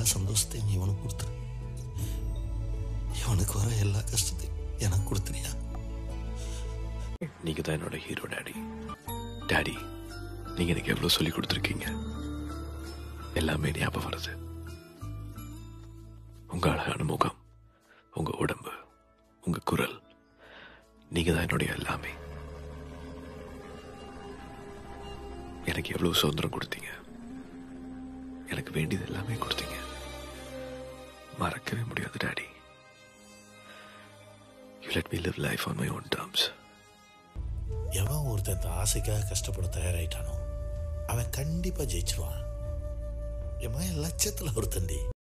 சந்தோஷத்தையும் இவனுக்கு கொடுத்துரு இவனுக்கு வர எல்லா கஷ்டத்தையும் எனக்கு கொடுத்துறியா நீங்க தான் என்னோட ஹீரோ டாடி டாடி நீங்க எனக்கு எவ்வளவு சொல்லி கொடுத்துருக்கீங்க எல்லாமே ஞாபகம் வருது உங்க அழகான முகம் உங்க உடம்பு உங்க குரல் நீங்க தான் என்னுடைய எல்லாமே எனக்கு எவ்வளவு சுதந்திரம் கொடுத்தீங்க எனக்கு வேண்டியது எல்லாமே கொடுத்தீங்க மறக்கவே முடியாது daddy you let me live life on my own terms எவன் ஒருத்தன் இந்த ஆசைக்காக கஷ்டப்பட தயாராயிட்டானோ அவன் கண்டிப்பா ஜெயிச்சிருவான் என் மகன் லட்சத்துல ஒருத்தன்டி